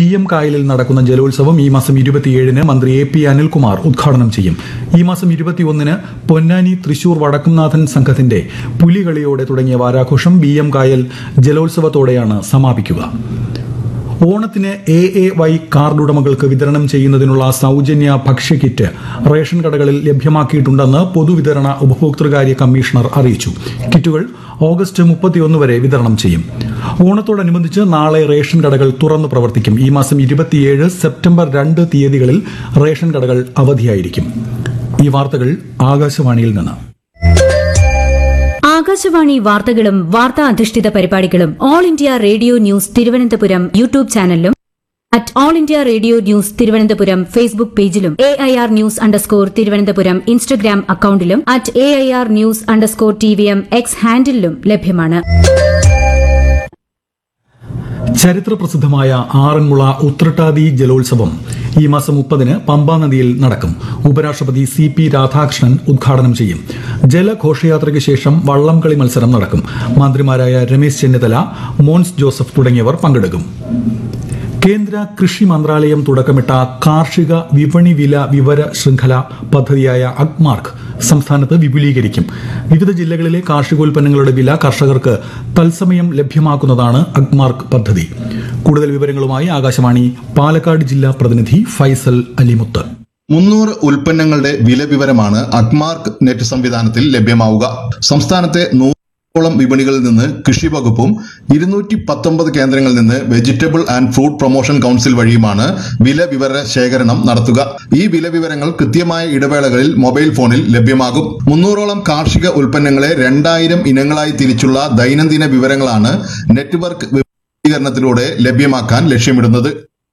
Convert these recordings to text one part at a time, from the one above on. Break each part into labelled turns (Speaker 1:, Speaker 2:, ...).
Speaker 1: M കായലിൽ നടക്കുന്ന ജലോത്സവം ഈ മാസം ഇരുപത്തിയേഴിന് മന്ത്രി എ പി അനിൽകുമാർ ഉദ്ഘാടനം ചെയ്യും ഈ മാസം ഇരുപത്തിയൊന്നിന് പൊന്നാനി തൃശൂർ വടക്കുംനാഥൻ സംഘത്തിന്റെ പുലികളിയോടെ തുടങ്ങിയ വാരാഘോഷം ബി എം കായൽ ജലോത്സവത്തോടെയാണ് സമാപിക്കുക ഓണത്തിന് എ എ വൈ കാർഡ് ഉടമകൾക്ക് വിതരണം ചെയ്യുന്നതിനുള്ള സൗജന്യ ഭക്ഷ്യക്കിറ്റ് റേഷൻ കടകളിൽ ലഭ്യമാക്കിയിട്ടുണ്ടെന്ന് പൊതുവിതരണ ഉപഭോക്തൃകാര്യ കമ്മീഷണർ അറിയിച്ചു കിറ്റുകൾ ഓഗസ്റ്റ് മുപ്പത്തിയൊന്ന് വരെ വിതരണം ചെയ്യും ഓണത്തോടനുബന്ധിച്ച് നാളെ റേഷൻ കടകൾ തുറന്നു പ്രവർത്തിക്കും ഈ മാസം ഇരുപത്തിയേഴ് സെപ്റ്റംബർ രണ്ട് തീയതികളിൽ റേഷൻ കടകൾ അവധിയായിരിക്കും ഈ വാർത്തകൾ ആകാശവാണിയിൽ നിന്ന്
Speaker 2: ആകാശവാണി വാർത്തകളും വാർത്താ അധിഷ്ഠിത പരിപാടികളും all India radio news Thiruvananthapuram YouTube ചാനലിലും at all India radio news Thiruvananthapuram Facebook പേജിലും A I R news underscore Thiruvananthapuram Instagram അക്കൌണ്ടിലും at A I R news underscore T V M X ഹാൻഡിലും ലഭ്യമാണ്
Speaker 1: ചരിത്ര പ്രസിദ്ധമായ ആറന്മുള ഉത്രട്ടാതി ജലോത്സവം ഈ മാസം മുപ്പതിന് പമ്പാ നദിയിൽ നടക്കും ഉപരാഷ്ട്രപതി സി പി രാധാകൃഷ്ണൻ ഉദ്ഘാടനം ചെയ്യും ജലഘോഷയാത്രയ്ക്ക് ശേഷം വള്ളംകളി മത്സരം നടക്കും മന്ത്രിമാരായ രമേശ് ചെന്നിത്തല മോൻസ് ജോസഫ് തുടങ്ങിയവർ പങ്കെടുക്കും കേന്ദ്ര കൃഷി മന്ത്രാലയം തുടക്കമിട്ട കാർഷിക വിപണി വില വിവര ശൃംഖല പദ്ധതിയായ അഗ്മാർക്ക് സംസ്ഥാനത്ത് വിപുലീകരിക്കും വിവിധ ജില്ലകളിലെ കാർഷികോൽപ്പന്നങ്ങളുടെ വില കർഷകർക്ക് തത്സമയം ലഭ്യമാക്കുന്നതാണ് അഗ്മാർക്ക് പദ്ധതി കൂടുതൽ വിവരങ്ങളുമായി ആകാശവാണി പാലക്കാട് ജില്ലാ പ്രതിനിധി ഫൈസൽ അലിമുത്ത്
Speaker 3: മുന്നൂറ് ഉൽപ്പന്നങ്ങളുടെ വില വിവരമാണ് അഗ്മാർക്ക് നെറ്റ് സംവിധാനത്തിൽ ലഭ്യമാവുക സംസ്ഥാനത്തെ നൂറോളം വിപണികളിൽ നിന്ന് കൃഷി വകുപ്പും ഇരുന്നൂറ്റി പത്തൊമ്പത് കേന്ദ്രങ്ങളിൽ നിന്ന് vegetable and fruit promotion council വഴിയുമാണ് വില വിവര ശേഖരണം നടത്തുക ഈ വില വിവരങ്ങൾ കൃത്യമായ ഇടവേളകളിൽ മൊബൈൽ ഫോണിൽ ലഭ്യമാകും മുന്നൂറോളം കാർഷിക ഉൽപ്പന്നങ്ങളെ രണ്ടായിരം ഇനങ്ങളായി തിരിച്ചുള്ള ദൈനംദിന വിവരങ്ങളാണ് നെറ്റ്വർക്ക് വിപുലീകരണത്തിലൂടെ ലഭ്യമാക്കാൻ ലക്ഷ്യമിടുന്നത്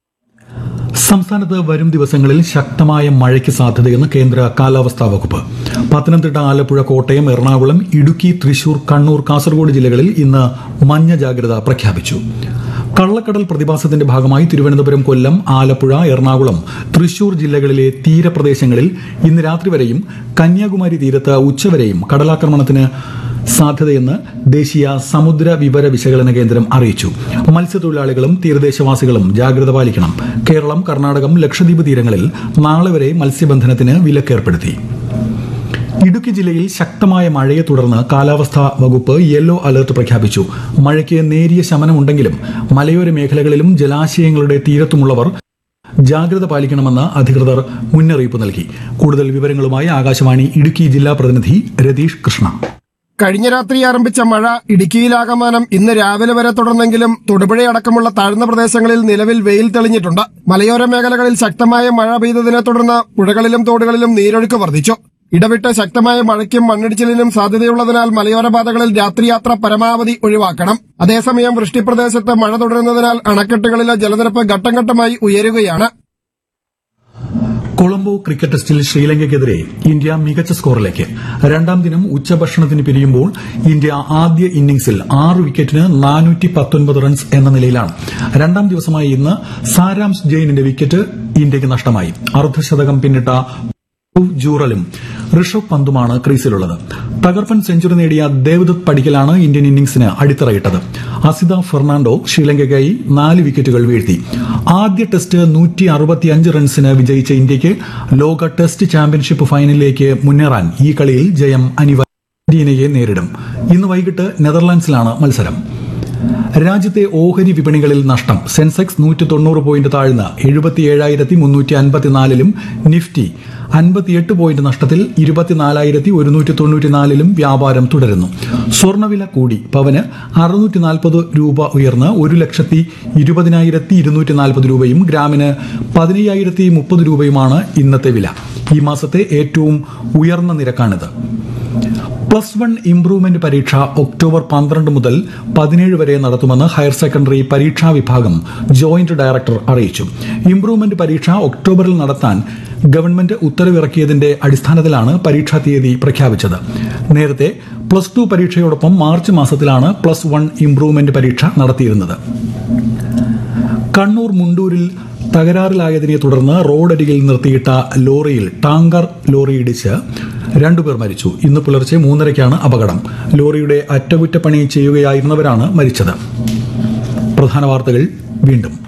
Speaker 1: സംസ്ഥാനത്ത് വരും ദിവസങ്ങളിൽ ശക്തമായ മഴയ്ക്ക് സാധ്യതയെന്ന് കേന്ദ്ര കാലാവസ്ഥാ വകുപ്പ് പത്തനംതിട്ട ആലപ്പുഴ കോട്ടയം എറണാകുളം ഇടുക്കി തൃശൂർ കണ്ണൂർ കാസർഗോഡ് ജില്ലകളിൽ ഇന്ന് മഞ്ഞ ജാഗ്രത പ്രഖ്യാപിച്ചു കള്ളക്കടൽ പ്രതിഭാസത്തിന്റെ ഭാഗമായി തിരുവനന്തപുരം കൊല്ലം ആലപ്പുഴ എറണാകുളം തൃശൂർ ജില്ലകളിലെ തീരപ്രദേശങ്ങളിൽ ഇന്ന് രാത്രി വരെയും കന്യാകുമാരി തീരത്ത് ഉച്ചവരെയും കടലാക്രമണത്തിന് സാധ്യതയെന്ന് ദേശീയ സമുദ്ര വിവര വിശകലന കേന്ദ്രം അറിയിച്ചു മത്സ്യത്തൊഴിലാളികളും തീരദേശവാസികളും ജാഗ്രത പാലിക്കണം കേരളം കർണാടകം ലക്ഷദ്വീപ് തീരങ്ങളിൽ നാളെ വരെ മത്സ്യബന്ധനത്തിന് വിലക്കേർപ്പെടുത്തി ഇടുക്കി ജില്ലയിൽ ശക്തമായ മഴയെ തുടർന്ന് കാലാവസ്ഥാ വകുപ്പ് യെല്ലോ അലർട്ട് പ്രഖ്യാപിച്ചു മഴയ്ക്ക് നേരിയ ശമനമുണ്ടെങ്കിലും മലയോര മേഖലകളിലും ജലാശയങ്ങളുടെ തീരത്തുമുള്ളവർ ജാഗ്രത പാലിക്കണമെന്ന് അധികൃതർ മുന്നറിയിപ്പ് നൽകി കൂടുതൽ വിവരങ്ങളുമായി ആകാശവാണി ഇടുക്കി ജില്ലാ പ്രതിനിധി രതീഷ് കൃഷ്ണ
Speaker 4: കഴിഞ്ഞ രാത്രി ആരംഭിച്ച മഴ ഇടുക്കിയിലാകമാനം ഇന്ന് രാവിലെ വരെ തുടർന്നെങ്കിലും തൊടുപുഴയടക്കമുള്ള താഴ്ന്ന പ്രദേശങ്ങളിൽ നിലവിൽ വെയിൽ തെളിഞ്ഞിട്ടുണ്ട് മലയോര മേഖലകളിൽ ശക്തമായ മഴ പെയ്തതിനെ തുടർന്ന് പുഴകളിലും തോടുകളിലും നീരൊഴുക്ക് വർദ്ധിച്ചു ഇടവിട്ട് ശക്തമായ മഴയ്ക്കും മണ്ണിടിച്ചിലിനും സാധ്യതയുള്ളതിനാൽ മലയോര പാതകളിൽ രാത്രിയാത്ര പരമാവധി ഒഴിവാക്കണം അതേസമയം വൃഷ്ടിപ്രദേശത്ത് മഴ തുടരുന്നതിനാൽ അണക്കെട്ടുകളിലെ ജലനിരപ്പ് ഘട്ടം ഘട്ടമായി ഉയരുകയാണ്
Speaker 1: കൊളംബോ ക്രിക്കറ്റ് ടെസ്റ്റിൽ ശ്രീലങ്കയ്ക്കെതിരെ ഇന്ത്യ മികച്ച സ്കോറിലേക്ക് രണ്ടാം ദിനം ഉച്ചഭക്ഷണത്തിന് പിരിയുമ്പോൾ ഇന്ത്യ ആദ്യ ഇന്നിംഗ്സിൽ ആറ് വിക്കറ്റിന് നാനൂറ്റി പത്തൊൻപത് റൺസ് എന്ന നിലയിലാണ് രണ്ടാം ദിവസമായ ഇന്ന് സാരാംശ് ജെയിനിന്റെ വിക്കറ്റ് ഇന്ത്യക്ക് നഷ്ടമായി അർദ്ധശതകം പിന്നിട്ട ജൂറലും ഋഷഭ് പന്തുമാണ് ക്രീസിലുള്ളത് തകർപ്പൻ സെഞ്ചുറി നേടിയ ദേവദത്ത് പടിക്കലാണ് ഇന്ത്യൻ ഇന്നിംഗ്സിന് അടിത്തറയിട്ടത് അസിത ഫെർണാണ്ടോ ശ്രീലങ്കയ്ക്കായി നാല് വിക്കറ്റുകൾ വീഴ്ത്തി ആദ്യ ടെസ്റ്റ് നൂറ്റി അറുപത്തിയഞ്ച് റൺസിന് വിജയിച്ച ഇന്ത്യയ്ക്ക് ലോക ടെസ്റ്റ് ചാമ്പ്യൻഷിപ്പ് ഫൈനലിലേക്ക് മുന്നേറാൻ ഈ കളിയിൽ ജയം അനിവാര്യ അർജന്റീനയെ നേരിടും ഇന്ന് വൈകിട്ട് നെതർലാൻഡ്സിലാണ് മത്സരം രാജ്യത്തെ ഓഹരി വിപണികളിൽ നഷ്ടം സെൻസെക്സ് നൂറ്റി തൊണ്ണൂറ് പോയിന്റ് താഴ്ന്ന് എഴുപത്തിയേഴായിരത്തി മുന്നൂറ്റി അൻപത്തിനാലിലും നിഫ്റ്റി അൻപത്തിയെട്ട് പോയിന്റ് നഷ്ടത്തിൽ ഇരുപത്തിനാലായിരത്തി ഒരുന്നൂറ്റി തൊണ്ണൂറ്റിനാലിലും വ്യാപാരം തുടരുന്നു സ്വർണ്ണവില കൂടി പവന് അറുന്നൂറ്റി നാൽപ്പത് രൂപ ഉയർന്ന് ഒരു ലക്ഷത്തി ഇരുപതിനായിരത്തി ഇരുന്നൂറ്റി നാൽപ്പത് രൂപയും ഗ്രാമിന് പതിനയ്യായിരത്തി മുപ്പത് രൂപയുമാണ് ഇന്നത്തെ വില ഈ മാസത്തെ ഏറ്റവും ഉയർന്ന നിരക്കാണിത് പ്ലസ് വൺ ഇംപ്രൂവ്മെന്റ് പരീക്ഷ ഒക്ടോബർ പന്ത്രണ്ട് മുതൽ പതിനേഴ് വരെ നടത്തുമെന്ന് ഹയർ സെക്കൻഡറി പരീക്ഷാ വിഭാഗം ജോയിന്റ് ഡയറക്ടർ അറിയിച്ചു ഇംപ്രൂവ്മെന്റ് പരീക്ഷ ഒക്ടോബറിൽ നടത്താൻ ഗവൺമെന്റ് ഉത്തരവിറക്കിയതിന്റെ അടിസ്ഥാനത്തിലാണ് പരീക്ഷാ തീയതി പ്രഖ്യാപിച്ചത് നേരത്തെ പ്ലസ് ടു പരീക്ഷയോടൊപ്പം മാർച്ച് മാസത്തിലാണ് പ്ലസ് വൺ ഇംപ്രൂവ്മെന്റ് പരീക്ഷ നടത്തിയിരുന്നത് കണ്ണൂർ മുണ്ടൂരിൽ തകരാറിലായതിനെ തുടർന്ന് റോഡരികിൽ നിർത്തിയിട്ട ലോറിയിൽ ടാങ്കർ ലോറി ഇടിച്ച് രണ്ടുപേർ മരിച്ചു ഇന്ന് പുലർച്ചെ മൂന്നരയ്ക്കാണ് അപകടം ലോറിയുടെ അറ്റകുറ്റപ്പണി ചെയ്യുകയായിരുന്നവരാണ് മരിച്ചത് പ്രധാന വാർത്തകൾ വീണ്ടും